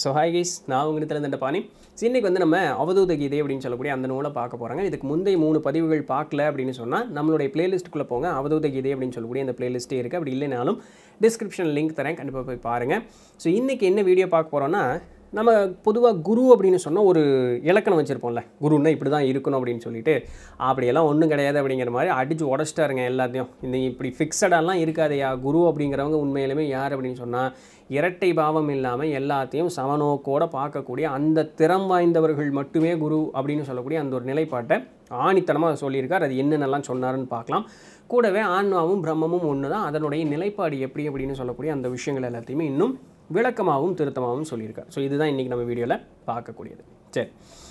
so hi guys நான் உங்களிடத்துல இந்த பாணி ஸோ இன்னைக்கு வந்து நம்ம அவதூத கீதை அப்படின்னு சொல்லக்கூடிய அந்த நூலை பார்க்க போகிறாங்க இதுக்கு முந்தைய மூணு பதிவுகள் பார்க்கல அப்படின்னு சொன்னால் நம்மளுடைய பிளேலிஸ்ட்டுக்குள்ளே போங்க அவதூத கீதை அப்படின்னு சொல்லக்கூடிய அந்த பிளேலிஸ்ட்டே இருக்குது அப்படி இல்லைனாலும் டிஸ்கிரிப்ஷன் லிங்க் தரேன் கண்டிப்பாக போய் பாருங்கள் ஸோ இன்றைக்கி என்ன வீடியோ பார்க்க போகிறோன்னா நம்ம பொதுவாக குரு அப்படின்னு சொன்னால் ஒரு இலக்கணம் வச்சுருப்போம்ல குருன்னா இப்படி தான் இருக்கணும் அப்படின்னு சொல்லிட்டு அப்படியெல்லாம் ஒன்றும் கிடையாது அப்படிங்கிற மாதிரி அடித்து உடச்சிட்டாருங்க எல்லாத்தையும் இந்த இப்படி ஃபிக்ஸடாலாம் இருக்காதையா குரு அப்படிங்கிறவங்க உண்மையிலுமே யார் அப்படின்னு சொன்னால் இரட்டை பாவம் இல்லாமல் எல்லாத்தையும் சமநோக்கோட பார்க்கக்கூடிய அந்த திறம் வாய்ந்தவர்கள் மட்டுமே குரு அப்படின்னு சொல்லக்கூடிய அந்த ஒரு நிலைப்பாட்டை ஆணித்தனமாக சொல்லியிருக்கார் அது என்னென்னலாம் சொன்னாருன்னு பார்க்கலாம் கூடவே ஆன்மாவும் பிரம்மமும் ஒன்று தான் அதனுடைய நிலைப்பாடு எப்படி அப்படின்னு சொல்லக்கூடிய அந்த விஷயங்கள் எல்லாத்தையுமே இன்னும் விளக்கமாகவும் திருத்தமாகவும் சொல்லியிருக்கார் ஸோ இதுதான் இன்றைக்கி நம்ம வீடியோவில் பார்க்கக்கூடியது சரி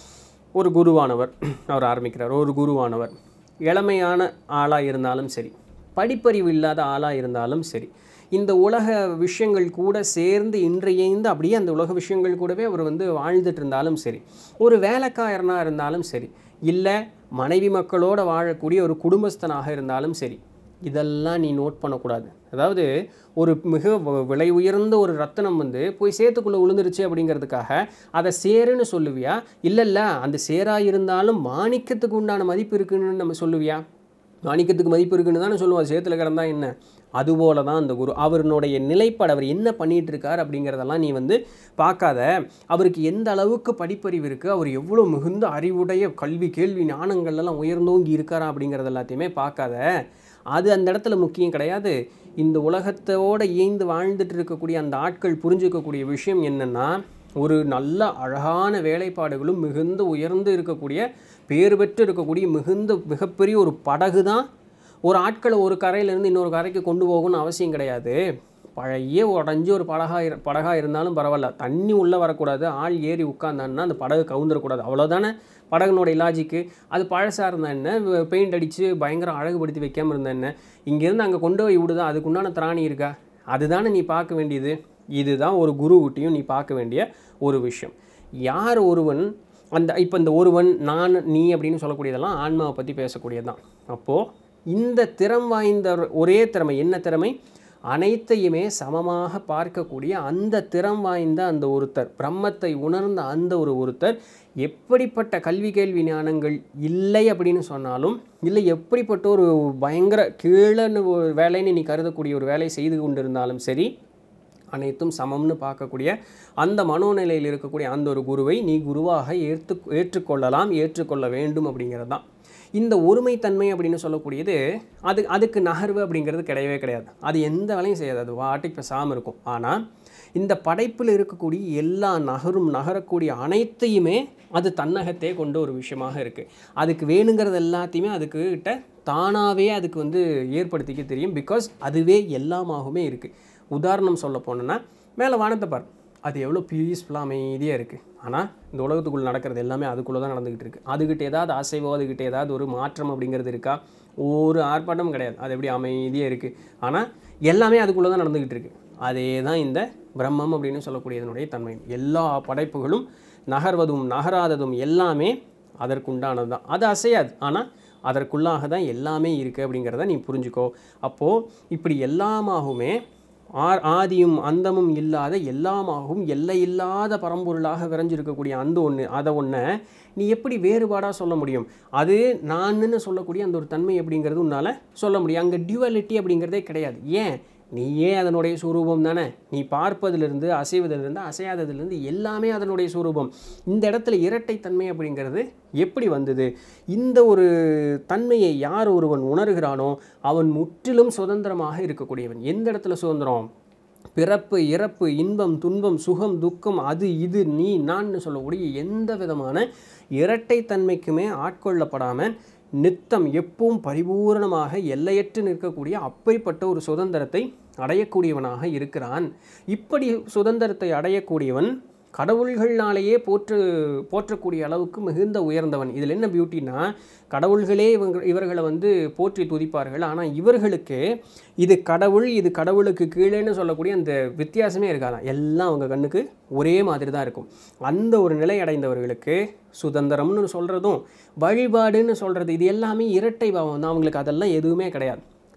ஒரு குருவானவர் அவர் ஆரம்பிக்கிறார் ஒரு குருவானவர் இளமையான ஆளாக இருந்தாலும் சரி படிப்பறிவு இல்லாத ஆளாக இருந்தாலும் சரி இந்த உலக விஷயங்கள் கூட சேர்ந்து இன்றையேந்து அப்படியே அந்த உலக விஷயங்கள் கூடவே அவர் வந்து வாழ்ந்துட்டு இருந்தாலும் சரி ஒரு வேலைக்காரனாக இருந்தாலும் சரி இல்லை மனைவி மக்களோடு வாழக்கூடிய ஒரு குடும்பஸ்தனாக இருந்தாலும் சரி இதெல்லாம் நீ நோட் பண்ணக்கூடாது அதாவது ஒரு மிக வ- விலை உயர்ந்த ஒரு ரத்தினம் வந்து போய் சேத்துக்குள்ளே விழுந்துருச்சு அப்படிங்கிறதுக்காக அதை சேருன்னு சொல்லுவியா இல்லை இல்லை அந்த சேராக இருந்தாலும் மாணிக்கத்துக்கு உண்டான மதிப்பு இருக்குன்னு நம்ம சொல்லுவியா மாணிக்கத்துக்கு மதிப்பு இருக்குன்னு தானே சொல்லுவோம் சேத்துல கிடந்தா என்ன அதுபோல தான் அந்த குரு அவருடைய நிலைப்பாடு அவர் என்ன பண்ணிட்டு இருக்கார் அப்படிங்கிறதெல்லாம் நீ வந்து பார்க்காத அவருக்கு எந்த அளவுக்கு படிப்பறிவு இருக்குது அவர் எவ்வளோ மிகுந்த அறிவுடைய கல்வி கேள்வி ஞானங்கள்லாம் உயர்ந்தோங்கி இருக்காரா அப்படிங்கிறது எல்லாத்தையுமே பார்க்காத அது அந்த இடத்துல முக்கியம் கிடையாது இந்த உலகத்தோட இயைந்து வாழ்ந்துட்டு இருக்கக்கூடிய அந்த ஆட்கள் புரிஞ்சுக்கக்கூடிய விஷயம் என்னென்னா ஒரு நல்ல அழகான வேலைப்பாடுகளும் மிகுந்த உயர்ந்து இருக்கக்கூடிய பேர் பெற்று இருக்கக்கூடிய மிகுந்த மிகப்பெரிய ஒரு படகு தான் ஒரு ஆட்களை ஒரு கரையிலேருந்து இன்னொரு கரைக்கு கொண்டு போகணும்னு அவசியம் கிடையாது பழைய உடஞ்சி ஒரு படகா இரு படகா இருந்தாலும் பரவாயில்ல தண்ணி உள்ளே வரக்கூடாது ஆள் ஏறி உட்காந்தான்னா அந்த படகு கவுந்துடக்கூடாது அவ்வளோதானே படகுனுடைய லாஜிக்கு அது பழசாக இருந்தா என்ன பெயிண்ட் அடித்து பயங்கர அழகுபடுத்தி வைக்காமல் இருந்தா என்ன இங்கேருந்து அங்கே கொண்டு போய் விடுதா அதுக்குண்டான திராணி இருக்கா அதுதானே நீ பார்க்க வேண்டியது இதுதான் ஒரு குருவிட்டையும் நீ பார்க்க வேண்டிய ஒரு விஷயம் யார் ஒருவன் அந்த இப்போ இந்த ஒருவன் நான் நீ அப்படின்னு சொல்லக்கூடியதெல்லாம் ஆன்மாவை பற்றி பேசக்கூடியது தான் அப்போது இந்த திறம் வாய்ந்த ஒரே திறமை என்ன திறமை அனைத்தையுமே சமமாக பார்க்கக்கூடிய அந்த திறம் வாய்ந்த அந்த ஒருத்தர் பிரம்மத்தை உணர்ந்த அந்த ஒரு ஒருத்தர் எப்படிப்பட்ட கல்வி கேள்வி ஞானங்கள் இல்லை அப்படின்னு சொன்னாலும் இல்லை எப்படிப்பட்ட ஒரு பயங்கர கீழன்னு ஒரு வேலைன்னு நீ கருதக்கூடிய ஒரு வேலை செய்து கொண்டிருந்தாலும் சரி அனைத்தும் சமம்னு பார்க்கக்கூடிய அந்த மனோநிலையில் இருக்கக்கூடிய அந்த ஒரு குருவை நீ குருவாக ஏற்று ஏற்றுக்கொள்ளலாம் ஏற்றுக்கொள்ள வேண்டும் அப்படிங்கிறது தான் இந்த ஒருமைத்தன்மை அப்படின்னு சொல்லக்கூடியது அது அதுக்கு நகர்வு அப்படிங்கிறது கிடையவே கிடையாது அது எந்த வேலையும் செய்யாது அது வாட்டிக்கு பேசாமல் இருக்கும் ஆனால் இந்த படைப்பில் இருக்கக்கூடிய எல்லா நகரும் நகரக்கூடிய அனைத்தையுமே அது தன்னகத்தே கொண்ட ஒரு விஷயமாக இருக்குது அதுக்கு வேணுங்கிறது எல்லாத்தையுமே அதுக்கு கிட்ட தானாகவே அதுக்கு வந்து ஏற்படுத்திக்க தெரியும் பிகாஸ் அதுவே எல்லாமாகவுமே இருக்குது உதாரணம் சொல்ல போனோன்னா மேலே வானத்தை பார் அது எவ்வளோ பீஸ்ஃபுல்லாக அமைதியாக இருக்குது ஆனால் இந்த உலகத்துக்குள்ளே நடக்கிறது எல்லாமே அதுக்குள்ளே தான் நடந்துக்கிட்டு இருக்குது அதுக்கிட்ட ஏதாவது அசைவோ அதுக்கிட்ட ஏதாவது ஒரு மாற்றம் அப்படிங்கிறது இருக்கா ஒரு ஆர்ப்பாட்டமும் கிடையாது அது எப்படி அமைதியாக இருக்குது ஆனால் எல்லாமே அதுக்குள்ளே தான் நடந்துக்கிட்டு இருக்குது அதே தான் இந்த பிரம்மம் அப்படின்னு சொல்லக்கூடியதனுடைய தன்மை எல்லா படைப்புகளும் நகர்வதும் நகராததும் எல்லாமே அதற்குண்டானது தான் அது அசையாது ஆனால் அதற்குள்ளாக தான் எல்லாமே இருக்குது அப்படிங்கிறத நீ புரிஞ்சுக்கோ அப்போது இப்படி எல்லாமாகவுமே ஆர் ஆதியும் அந்தமும் இல்லாத எல்லாமாகவும் எல்லையில்லாத பரம்பொருளாக விரைஞ்சிருக்கக்கூடிய அந்த ஒன்று அதை ஒன்றை நீ எப்படி வேறுபாடாக சொல்ல முடியும் அது நான்னு சொல்லக்கூடிய அந்த ஒரு தன்மை அப்படிங்கிறது உன்னால் சொல்ல முடியும் அங்கே டியூவலிட்டி அப்படிங்கிறதே கிடையாது ஏன் நீயே அதனுடைய சுரூபம் தானே நீ பார்ப்பதிலிருந்து அசைவதிலிருந்து அசையாததிலிருந்து எல்லாமே அதனுடைய சுரூபம் இந்த இடத்துல இரட்டைத்தன்மை அப்படிங்கிறது எப்படி வந்தது இந்த ஒரு தன்மையை யார் ஒருவன் உணர்கிறானோ அவன் முற்றிலும் சுதந்திரமாக இருக்கக்கூடியவன் எந்த இடத்துல சுதந்திரம் பிறப்பு இறப்பு இன்பம் துன்பம் சுகம் துக்கம் அது இது நீ நான் சொல்லக்கூடிய எந்த விதமான இரட்டைத்தன்மைக்குமே ஆட்கொள்ளப்படாமல் நித்தம் எப்பவும் பரிபூரணமாக எல்லையற்று நிற்கக்கூடிய அப்படிப்பட்ட ஒரு சுதந்திரத்தை அடையக்கூடியவனாக இருக்கிறான் இப்படி சுதந்திரத்தை அடையக்கூடியவன் கடவுள்கள்னாலேயே போற்று போற்றக்கூடிய அளவுக்கு மிகுந்த உயர்ந்தவன் இதில் என்ன பியூட்டினா கடவுள்களே இவங்க இவர்களை வந்து போற்றி துதிப்பார்கள் ஆனால் இவர்களுக்கு இது கடவுள் இது கடவுளுக்கு கீழேன்னு சொல்லக்கூடிய அந்த வித்தியாசமே இருக்காதான் எல்லாம் அவங்க கண்ணுக்கு ஒரே மாதிரி தான் இருக்கும் அந்த ஒரு நிலை அடைந்தவர்களுக்கு சுதந்திரம்னு சொல்கிறதும் வழிபாடுன்னு சொல்கிறது இது எல்லாமே இரட்டை பாவம் தான் அவங்களுக்கு அதெல்லாம் எதுவுமே கிடையாது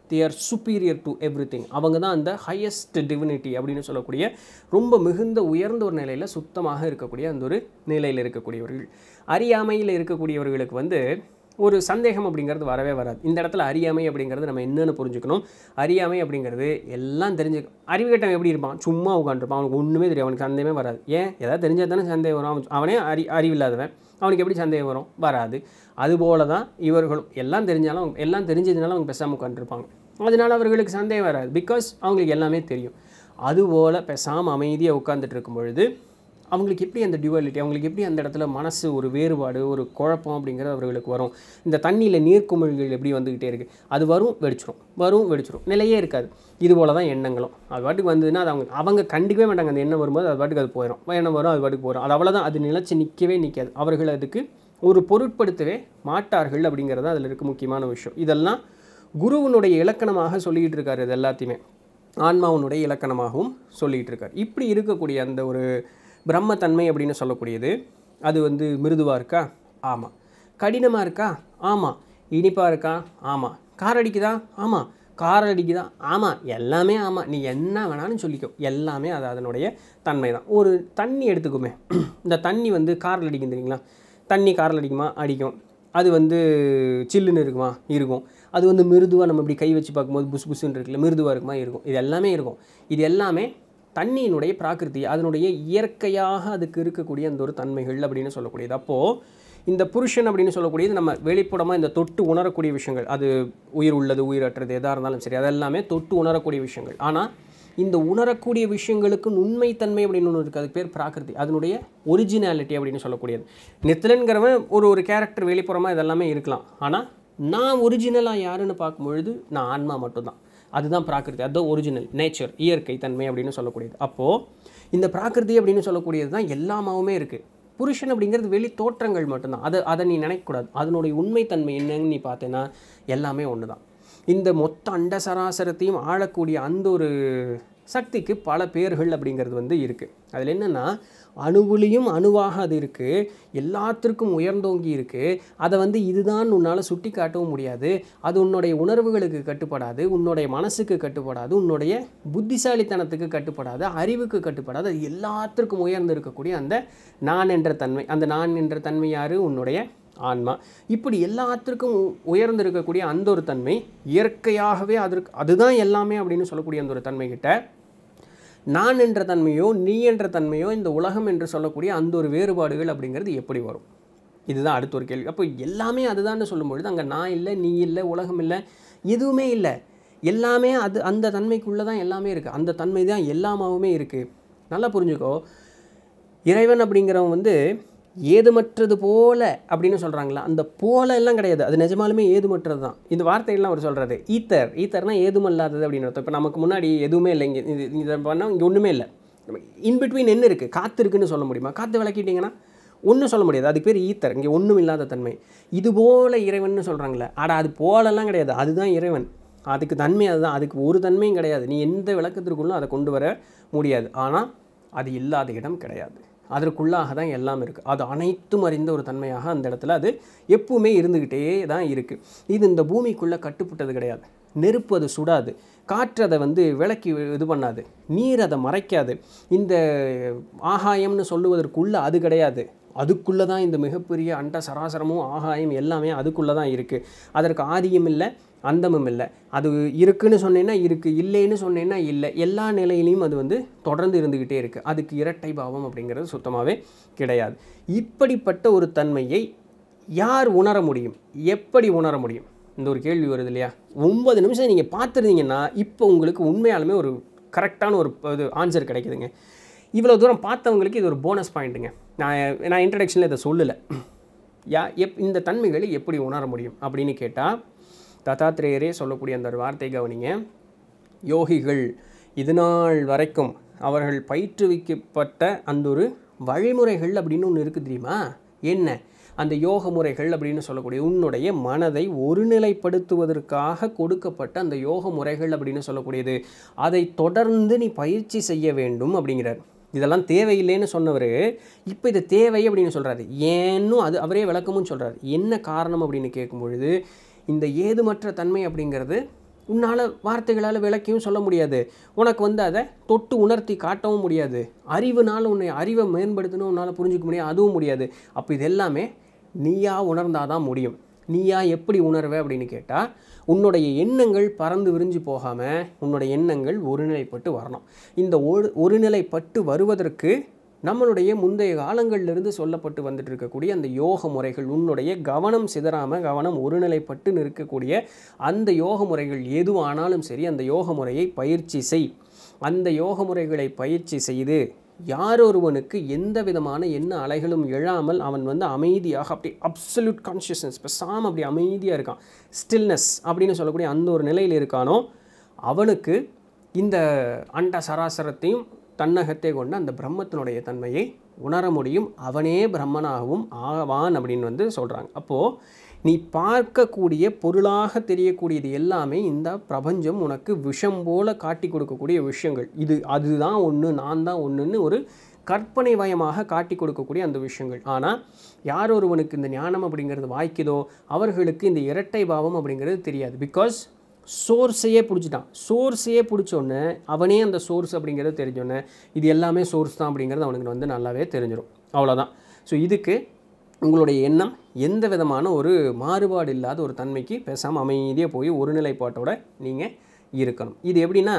they are superior to everything அவங்க தான் அந்த ஹையஸ்ட் டிவினிட்டி அப்படின்னு சொல்லக்கூடிய ரொம்ப மிகுந்த உயர்ந்த ஒரு நிலையில் சுத்தமாக இருக்கக்கூடிய அந்த ஒரு நிலையில் இருக்கக்கூடியவர்கள் அறியாமையில் இருக்கக்கூடியவர்களுக்கு வந்து ஒரு சந்தேகம் அப்படிங்கிறது வரவே வராது இந்த இடத்துல அறியாமை அப்படிங்கிறது நம்ம என்னென்னு புரிஞ்சுக்கணும் அறியாமை அப்படிங்கிறது எல்லாம் தெரிஞ்சு அறிவுகட்டம் எப்படி இருப்பான் சும்மா உட்காந்துருப்பான் அவனுக்கு ஒன்றுமே தெரியும் அவனுக்கு சந்தேகமே வராது ஏன் ஏதாவது தெரிஞ்சால் தானே சந்தேகம் வரும் அவன் அவனே அறி அறிவில்லாதவன் அவனுக்கு எப்படி சந்தேகம் வரும் வராது அதுபோல தான் இவர்களும் எல்லாம் தெரிஞ்சாலும் அவங்க எல்லாம் தெரிஞ்சதுனால அவங்க பேசாமல் உட்காந்துருப்பாங்க அதனால அவர்களுக்கு சந்தேகம் வராது பிகாஸ் அவங்களுக்கு எல்லாமே தெரியும் அதுபோல் பேசாமல் அமைதியாக உட்காந்துட்டு இருக்கும் பொழுது அவங்களுக்கு எப்படி அந்த டியூவாலிட்டி அவங்களுக்கு எப்படி அந்த இடத்துல மனசு ஒரு வேறுபாடு ஒரு குழப்பம் அப்படிங்கிறது அவர்களுக்கு வரும் இந்த தண்ணியில் நீர்க்குமிழ்கள் எப்படி வந்துக்கிட்டே இருக்குது அது வரும் வெடிச்சிரும் வரும் வெடிச்சிரும் நிலையே இருக்காது இது போல தான் எண்ணங்களும் அது பாட்டுக்கு வந்ததுன்னா அது அவங்க அவங்க கண்டிக்கவே மாட்டாங்க அந்த எண்ணம் வரும்போது அது பாட்டுக்கு அது போயிடும் எண்ணம் வரும் அது பாட்டுக்கு போயிடும் அது அவ்வளோதான் அது நிலச்சி நிற்கவே நிற்காது அவர்கள் அதுக்கு ஒரு பொருட்படுத்தவே மாட்டார்கள் அப்படிங்கிறது அதில் இருக்க முக்கியமான விஷயம் இதெல்லாம் குருவனுடைய இலக்கணமாக சொல்லிக்கிட்டு இருக்காரு இது எல்லாத்தையுமே ஆன்மாவுனுடைய இலக்கணமாகவும் சொல்லிக்கிட்டு இருக்கார் இப்படி இருக்கக்கூடிய அந்த ஒரு பிரம்மத்தன்மை அப்படின்னு சொல்லக்கூடியது அது வந்து மிருதுவாக இருக்கா ஆமாம் கடினமாக இருக்கா ஆமாம் இனிப்பாக இருக்கா ஆமாம் கார் அடிக்குதா ஆமாம் கார் அடிக்குதா ஆமாம் எல்லாமே ஆமாம் நீ என்ன வேணாலும் சொல்லிக்கோ எல்லாமே அது அதனுடைய தன்மை தான் ஒரு தண்ணி எடுத்துக்குமே இந்த தண்ணி வந்து காரில் அடிக்கும் தெரியுங்களா தண்ணி காரில் அடிக்குமா அடிக்கும் அது வந்து சில்லுன்னு இருக்குமா இருக்கும் அது வந்து மிருதுவாக நம்ம இப்படி கை வச்சு பார்க்கும்போது புஸ் புஸ்ன்னு இருக்குல்ல மிருதுவாக இருக்குமா இருக்கும் இது எல்லாமே இருக்கும் இது எல்லாமே தண்ணியினுடைய பிராகிருதி அதனுடைய இயற்கையாக அதுக்கு இருக்கக்கூடிய அந்த ஒரு தன்மைகள் அப்படின்னு சொல்லக்கூடியது அப்போது இந்த புருஷன் அப்படின்னு சொல்லக்கூடியது நம்ம வெளிப்புறமாக இந்த தொட்டு உணரக்கூடிய விஷயங்கள் அது உயிர் உள்ளது உயிரற்றது எதாக இருந்தாலும் சரி அதெல்லாமே தொட்டு உணரக்கூடிய விஷயங்கள் ஆனால் இந்த உணரக்கூடிய விஷயங்களுக்கு உண்மைத்தன்மை அப்படின்னு ஒன்று இருக்குது அதுக்கு பேர் பிராகிருதி அதனுடைய ஒரிஜினாலிட்டி அப்படின்னு சொல்லக்கூடியது நித்திலன்கிறவன் ஒரு ஒரு கேரக்டர் வெளிப்புறமாக இதெல்லாமே இருக்கலாம் ஆனால் நான் ஒரிஜினலாக யாருன்னு பார்க்கும்பொழுது நான் ஆன்மா மட்டும்தான் அதுதான் பிராகிருதி அதுதான் ஒரிஜினல் நேச்சர் இயற்கை தன்மை அப்படின்னு சொல்லக்கூடியது அப்போது இந்த பிராகிருதி அப்படின்னு சொல்லக்கூடியது தான் எல்லாமாவுமே இருக்குது புருஷன் அப்படிங்கிறது வெளி தோற்றங்கள் மட்டும்தான் அதை அதை நீ நினைக்கக்கூடாது அதனுடைய உண்மைத்தன்மை என்னன்னு நீ பார்த்தேன்னா எல்லாமே ஒன்று தான் இந்த மொத்த அண்ட சராசரத்தையும் ஆளக்கூடிய அந்த ஒரு சக்திக்கு பல பேர்கள் அப்படிங்கிறது வந்து இருக்குது அதில் என்னென்னா அணுவுலையும் அணுவாக அது இருக்குது எல்லாத்திற்கும் உயர்ந்தோங்கி இருக்குது அதை வந்து இதுதான் உன்னால் சுட்டி காட்டவும் முடியாது அது உன்னுடைய உணர்வுகளுக்கு கட்டுப்படாது உன்னுடைய மனசுக்கு கட்டுப்படாது உன்னுடைய புத்திசாலித்தனத்துக்கு கட்டுப்படாது அறிவுக்கு கட்டுப்படாது அது எல்லாத்திற்கும் உயர்ந்து இருக்கக்கூடிய அந்த நான் என்ற தன்மை அந்த நான் என்ற தன்மை யார் உன்னுடைய ஆன்மா இப்படி எல்லாத்திற்கும் உ- உயர்ந்து இருக்கக்கூடிய அந்த ஒரு தன்மை இயற்கையாகவே அதற்கு அதுதான் எல்லாமே அப்படின்னு சொல்லக்கூடிய அந்த ஒரு தன்மை கிட்ட நான் என்ற தன்மையோ நீ என்ற தன்மையோ இந்த உலகம் என்று சொல்லக்கூடிய அந்த ஒரு வேறுபாடுகள் அப்படிங்கிறது எப்படி வரும் இதுதான் அடுத்த ஒரு கேள்வி அப்போ எல்லாமே அதுதான்னு சொல்லும்பொழுது அங்கே நான் இல்லை நீ இல்லை உலகம் இல்லை எதுவுமே இல்லை எல்லாமே அது அந்த தன்மைக்குள்ளே தான் எல்லாமே இருக்குது அந்த தன்மை தான் எல்லாமாவுமே இருக்குது நல்லா புரிஞ்சுக்கோ இறைவன் அப்படிங்கிறவன் வந்து ஏதுமற்றது போல அப்படின்னு சொல்கிறாங்களா அந்த போல எல்லாம் கிடையாது அது நிஜமாலுமே ஏதுமற்றது தான் இந்த வார்த்தையெல்லாம் அவர் சொல்கிறாரு ஈத்தர் ஈத்தர்னா ஏதுமல்லாதது அப்படின்னு அர்த்தம் இப்போ நமக்கு முன்னாடி எதுவுமே இல்லை இங்கே இது இதை பண்ணால் இங்கே ஒன்றுமே இல்லை இன்பிட்வீன் என்ன இருக்குது காற்று இருக்குன்னு சொல்ல முடியுமா காற்று விளக்கிட்டீங்கன்னா ஒன்றும் சொல்ல முடியாது அதுக்கு பேர் ஈத்தர் இங்கே ஒன்றும் இல்லாத தன்மை இது போல இறைவன் சொல்கிறாங்களே ஆடா அது போலெல்லாம் கிடையாது அதுதான் இறைவன் அதுக்கு தன்மை அதுதான் அதுக்கு ஒரு தன்மையும் கிடையாது நீ எந்த விளக்கத்திற்குள்ளும் அதை கொண்டு வர முடியாது ஆனால் அது இல்லாத இடம் கிடையாது அதற்குள்ளாக தான் எல்லாம் இருக்குது அது அனைத்தும் அறிந்த ஒரு தன்மையாக அந்த இடத்துல அது எப்பவுமே இருந்துக்கிட்டே தான் இருக்குது இது இந்த பூமிக்குள்ளே கட்டுப்பட்டது கிடையாது நெருப்பு அது சுடாது காற்று அதை வந்து விளக்கி இது பண்ணாது நீர் அதை மறைக்காது இந்த ஆகாயம்னு சொல்லுவதற்குள்ள அது கிடையாது அதுக்குள்ளே தான் இந்த மிகப்பெரிய அண்ட சராசரமும் ஆகாயம் எல்லாமே அதுக்குள்ளே தான் இருக்குது அதற்கு ஆதியும் இல்லை அந்தமும் இல்லை அது இருக்குன்னு சொன்னேன்னா இருக்குது இல்லைன்னு சொன்னேன்னா இல்லை எல்லா நிலையிலையும் அது வந்து தொடர்ந்து இருந்துக்கிட்டே இருக்குது அதுக்கு இரட்டை பாவம் அப்படிங்கிறது சுத்தமாகவே கிடையாது இப்படிப்பட்ட ஒரு தன்மையை யார் உணர முடியும் எப்படி உணர முடியும் இந்த ஒரு கேள்வி வருது இல்லையா ஒன்பது நிமிஷம் நீங்கள் பார்த்துருந்தீங்கன்னா இப்போ உங்களுக்கு உண்மையாலுமே ஒரு கரெக்டான ஒரு இது ஆன்சர் கிடைக்குதுங்க இவ்வளோ தூரம் பார்த்தவங்களுக்கு இது ஒரு போனஸ் பாயிண்ட்டுங்க நான் நான் இன்ட்ரடக்ஷனில் இதை சொல்லலை யா எப் இந்த தன்மைகளை எப்படி உணர முடியும் அப்படின்னு கேட்டால் தத்தாத்திரேயரே சொல்லக்கூடிய அந்த ஒரு வார்த்தை கவனிங்க யோகிகள் இதுநாள் வரைக்கும் அவர்கள் பயிற்றுவிக்கப்பட்ட அந்த ஒரு வழிமுறைகள் அப்படின்னு ஒன்று இருக்குது தெரியுமா என்ன அந்த யோக முறைகள் அப்படின்னு சொல்லக்கூடிய உன்னுடைய மனதை ஒருநிலைப்படுத்துவதற்காக கொடுக்கப்பட்ட அந்த யோக முறைகள் அப்படின்னு சொல்லக்கூடியது அதை தொடர்ந்து நீ பயிற்சி செய்ய வேண்டும் அப்படிங்கிறார் இதெல்லாம் தேவையில்லைன்னு சொன்னவர் இப்போ இது தேவை அப்படின்னு சொல்கிறாரு ஏன்னும் அது அவரே விளக்கமும் சொல்கிறார் என்ன காரணம் அப்படின்னு கேட்கும் பொழுது இந்த ஏதுமற்ற தன்மை அப்படிங்கிறது உன்னால் வார்த்தைகளால் விளக்கியும் சொல்ல முடியாது உனக்கு வந்து அதை தொட்டு உணர்த்தி காட்டவும் முடியாது அறிவுனால உன்னை அறிவை மேம்படுத்தணும் உன்னால் புரிஞ்சுக்க முடியாது அதுவும் முடியாது அப்போ இது எல்லாமே நீயா உணர்ந்தாதான் முடியும் நீயா எப்படி உணர்வ அப்படின்னு கேட்டால் உன்னுடைய எண்ணங்கள் பறந்து விரிஞ்சு போகாமல் உன்னுடைய எண்ணங்கள் ஒருநிலைப்பட்டு வரணும் இந்த ஒரு ஒருநிலைப்பட்டு வருவதற்கு நம்மளுடைய முந்தைய காலங்களிலிருந்து சொல்லப்பட்டு வந்துட்டு இருக்கக்கூடிய அந்த யோக முறைகள் உன்னுடைய கவனம் சிதறாமல் கவனம் ஒருநிலைப்பட்டு நிற்கக்கூடிய அந்த யோக முறைகள் எதுவானாலும் சரி அந்த யோக முறையை பயிற்சி செய் அந்த யோக முறைகளை பயிற்சி செய்து யாரொருவனுக்கு எந்த விதமான எண்ண அலைகளும் எழாமல் அவன் வந்து அமைதியாக அப்படி அப்சல்யூட் கான்ஷியஸ்னஸ் பேசாமல் அப்படி அமைதியாக இருக்கான் ஸ்டில்னஸ் அப்படின்னு சொல்லக்கூடிய அந்த ஒரு நிலையில் இருக்கானோ அவனுக்கு இந்த அண்ட சராசரத்தையும் தன்னகத்தை கொண்ட அந்த பிரம்மத்தினுடைய தன்மையை உணர முடியும் அவனே பிரம்மனாகவும் ஆவான் அப்படின்னு வந்து சொல்கிறாங்க அப்போது நீ பார்க்கக்கூடிய பொருளாக தெரியக்கூடியது எல்லாமே இந்த பிரபஞ்சம் உனக்கு விஷம் போல காட்டி கொடுக்கக்கூடிய விஷயங்கள் இது அதுதான் ஒன்று நான் தான் ஒன்றுன்னு ஒரு கற்பனை வயமாக காட்டி கொடுக்கக்கூடிய அந்த விஷயங்கள் ஆனால் யார் ஒருவனுக்கு இந்த ஞானம் அப்படிங்கிறது வாய்க்குதோ அவர்களுக்கு இந்த இரட்டை பாவம் அப்படிங்கிறது தெரியாது பிகாஸ் சோர்ஸையே பிடிச்சிட்டான் சோர்ஸையே பிடிச்சோன்னே அவனே அந்த சோர்ஸ் அப்படிங்கிறது தெரிஞ்சோன்னே இது எல்லாமே சோர்ஸ் தான் அப்படிங்கிறது அவனுக்கு வந்து நல்லாவே தெரிஞ்சிடும் அவ்வளோதான் ஸோ இதுக்கு உங்களுடைய எண்ணம் எந்த விதமான ஒரு மாறுபாடு இல்லாத ஒரு தன்மைக்கு பேசாமல் அமைதியாக போய் ஒருநிலைப்பாட்டோட நீங்கள் இருக்கணும் இது எப்படின்னா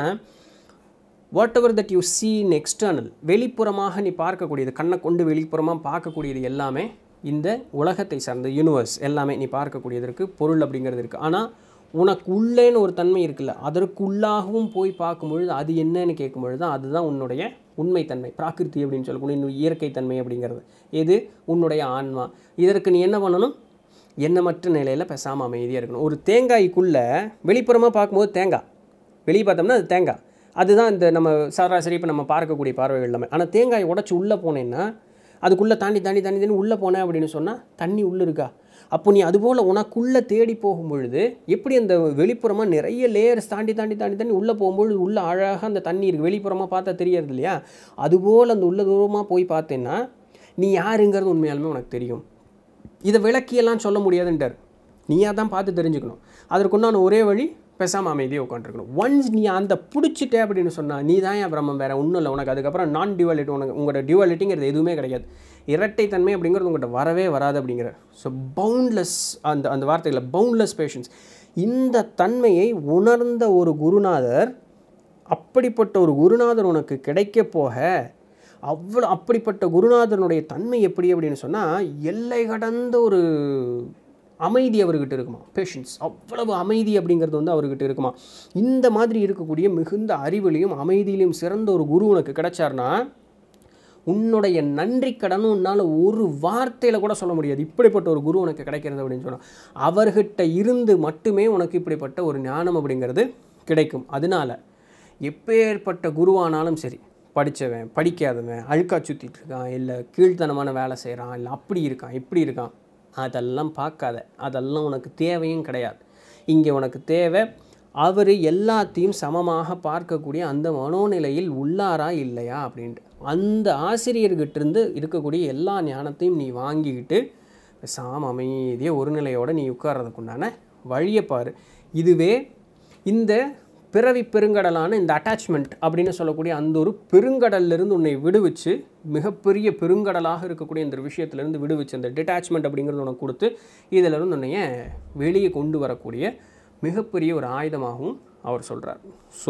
whatever that you see in external வெளிப்புறமாக நீ பார்க்கக்கூடியது கண்ணை கொண்டு வெளிப்புறமாக பார்க்கக்கூடியது எல்லாமே இந்த உலகத்தை சார்ந்த யூனிவர்ஸ் எல்லாமே நீ பார்க்கக்கூடியது இருக்குது பொருள் அப்படிங்கிறது இருக்குது ஆனால் உனக்கு உள்ளேன்னு ஒரு தன்மை இருக்குல்ல அதற்குள்ளாகவும் போய் பார்க்கும்பொழுது அது என்னன்னு கேட்கும்பொழுது தான் அதுதான் உன்னுடைய உண்மைத்தன்மை பிராகிருதி அப்படின்னு சொல்லக்கூடிய இன்னும் இயற்கை தன்மை அப்படிங்கிறது எது உன்னுடைய ஆன்மா இதற்கு நீ என்ன பண்ணணும் எண்ணமற்ற நிலையில் பேசாமல் அமைதியாக இருக்கணும் ஒரு தேங்காய்க்குள்ளே வெளிப்புறமாக பார்க்கும்போது தேங்காய் வெளியே பார்த்தோம்னா அது தேங்காய் அதுதான் இந்த நம்ம சராசரி இப்போ நம்ம பார்க்கக்கூடிய பார்வைகள் எல்லாமே ஆனால் தேங்காய் உடச்சி உள்ளே போனேன்னா அதுக்குள்ளே தாண்டி தாண்டி தாண்டி தாண்டி உள்ளே போனேன் அப்படின்னு சொன்னால் தண்ணி உள்ளே இருக்கா அப்போ நீ அதுபோல் உனக்குள்ளே தேடி போகும் பொழுது எப்படி அந்த வெளிப்புறமாக நிறைய லேயர்ஸ் தாண்டி தாண்டி தாண்டி தாண்டி உள்ளே போகும்பொழுது உள்ளே அழகாக அந்த தண்ணி இருக்குது வெளிப்புறமாக பார்த்தா தெரியறது இல்லையா அதுபோல் அந்த உள்ள தூரமாக போய் பார்த்தேன்னா நீ யாருங்கிறது உண்மையாலுமே உனக்கு தெரியும் இதை விளக்கியெல்லாம் சொல்ல முடியாதுன்றார் நீயாக தான் பார்த்து தெரிஞ்சுக்கணும் அதற்குண்டான ஒரே வழி பேசாமல் அமைதியாக உட்காந்துருக்கணும் ஒன்ஸ் நீ அந்த பிடிச்சிட்டே அப்படின்னு சொன்னால் நீ தான் என் பிரம்மம் வேறு ஒன்றும் இல்லை உனக்கு அதுக்கப்புறம் நான் டியூவாலிட்டி உனக்கு உங்களோட டியூவாலிட்டிங்கிறது எதுவுமே கிடையாது இரட்டைத்தன்மை அப்படிங்கிறது உங்கள்கிட்ட வரவே வராது அப்படிங்கிற ஸோ பவுண்ட்லெஸ் அந்த அந்த வார்த்தைகளில் பவுண்ட்லெஸ் பேஷன்ஸ் இந்த தன்மையை உணர்ந்த ஒரு குருநாதர் அப்படிப்பட்ட ஒரு குருநாதர் உனக்கு கிடைக்க போக அவ்வளோ அப்படிப்பட்ட குருநாதனுடைய தன்மை எப்படி அப்படின்னு சொன்னால் எல்லை கடந்த ஒரு அமைதி அவர்கிட்ட இருக்குமா பேஷன்ஸ் அவ்வளவு அமைதி அப்படிங்கிறது வந்து அவர்கிட்ட இருக்குமா இந்த மாதிரி இருக்கக்கூடிய மிகுந்த அறிவிலையும் அமைதியிலையும் சிறந்த ஒரு குரு உனக்கு கிடைச்சார்னா உன்னுடைய நன்றி கடன் உன்னால் ஒரு வார்த்தையில் கூட சொல்ல முடியாது இப்படிப்பட்ட ஒரு குரு உனக்கு கிடைக்கிறது அப்படின்னு சொன்னால் அவர்கிட்ட இருந்து மட்டுமே உனக்கு இப்படிப்பட்ட ஒரு ஞானம் அப்படிங்கிறது கிடைக்கும் அதனால எப்பேற்பட்ட குருவானாலும் சரி படித்தவன் படிக்காதவன் அழுக்கா சுற்றிட்டு இருக்கான் இல்லை கீழ்த்தனமான வேலை செய்கிறான் இல்லை அப்படி இருக்கான் இப்படி இருக்கான் அதெல்லாம் பார்க்காத அதெல்லாம் உனக்கு தேவையும் கிடையாது இங்கே உனக்கு தேவை அவர் எல்லாத்தையும் சமமாக பார்க்கக்கூடிய அந்த மனோநிலையில் உள்ளாரா இல்லையா அப்படின்ட்டு அந்த ஆசிரியர்கிட்ட இருந்து இருக்கக்கூடிய எல்லா ஞானத்தையும் நீ வாங்கிக்கிட்டு சாம அமைதியாக ஒரு நிலையோட நீ உட்கார்றதுக்குண்டான வழியை பாரு இதுவே இந்த பிறவி பெருங்கடலான இந்த அட்டாச்மெண்ட் அப்படின்னு சொல்லக்கூடிய அந்த ஒரு பெருங்கடல்லிருந்து உன்னை விடுவிச்சு மிகப்பெரிய பெருங்கடலாக இருக்கக்கூடிய இந்த விஷயத்திலிருந்து விடுவிச்சு அந்த டிட்டாச்மெண்ட் அப்படிங்கிறது உனக்கு கொடுத்து இதிலிருந்து உன்னைய வெளியே கொண்டு வரக்கூடிய மிகப்பெரிய ஒரு ஆயுதமாகவும் அவர் சொல்கிறார் ஸோ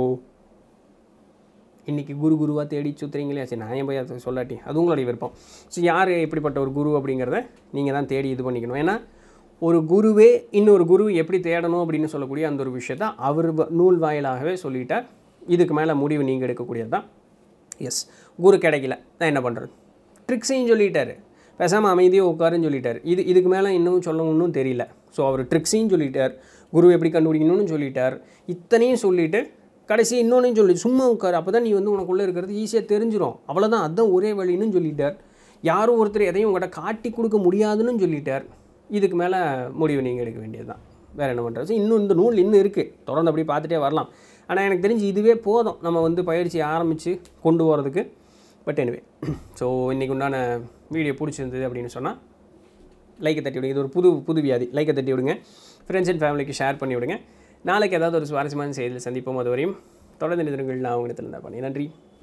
இன்றைக்கி குரு குருவாக தேடி சுற்றுறீங்களே சரி நான் ஏன் போய் அதை சொல்லாட்டி அது உங்களுடைய விருப்பம் ஸோ யார் எப்படிப்பட்ட ஒரு குரு அப்படிங்கிறத நீங்கள் தான் தேடி இது பண்ணிக்கணும் ஏன்னா ஒரு குருவே இன்னொரு குரு எப்படி தேடணும் அப்படின்னு சொல்லக்கூடிய அந்த ஒரு விஷயத்த அவர் வ- நூல் வாயிலாகவே சொல்லிட்டார் இதுக்கு மேலே முடிவு நீங்கள் எடுக்கக்கூடியது தான் எஸ் குரு கிடைக்கல நான் என்ன பண்ணுறது ட்ரிக்ஸையும் சொல்லிட்டாரு பேசாமல் அமைதியாக உட்காருன்னு சொல்லிட்டார் இது இதுக்கு மேலே இன்னும் சொல்ல ஒன்றும் தெரியல ஸோ அவர் ட்ரிக்ஸையும் சொல்லிட்டார் குரு எப்படி கண்டுபிடிக்கணும்னு சொல்லிட்டார் இத்தனையும் சொல்லிட்டு கடைசி இன்னொன்னையும் சொல்லி சும்மா உட்காரு அப்போ தான் நீ வந்து உனக்குள்ளே இருக்கிறது ஈஸியாக தெரிஞ்சிடும் அவ்வளோதான் அதுதான் ஒரே வழின்னு சொல்லிட்டார் யாரும் ஒருத்தர் எதையும் உங்கள்கிட்ட காட்டி கொடுக்க முடியாதுன்னு சொல்லிட்டார் இதுக்கு மேலே முடிவு நீங்கள் எடுக்க வேண்டியது தான் வேறு என்ன பண்ணுறது இன்னும் இந்த நூல் இன்னும் இருக்குது தொடர்ந்து அப்படியே பார்த்துட்டே வரலாம் ஆனால் எனக்கு தெரிஞ்சு இதுவே போதும் நம்ம வந்து பயிற்சி ஆரம்பித்து கொண்டு போகிறதுக்கு பட் எனிவே ஸோ இன்றைக்கி உண்டான வீடியோ பிடிச்சிருந்தது அப்படின்னு சொன்னால் லைக்கை தட்டி விடுங்க இது ஒரு புது புது வியாதி லைக்கை தட்டி விடுங்க ஃப்ரெண்ட்ஸ் அண்ட் ஃபேமிலிக்கு ஷேர் பண்ணி விடுங்க நாளைக்கு ஏதாவது ஒரு சுவாரஸ்யமான செய்தியில் சந்திப்போம் அதுவரையும் தொடர்ந்து நிதிரங்கள் நான் உங்களிடத்தில் இருந்தால் பண்ணி நன்றி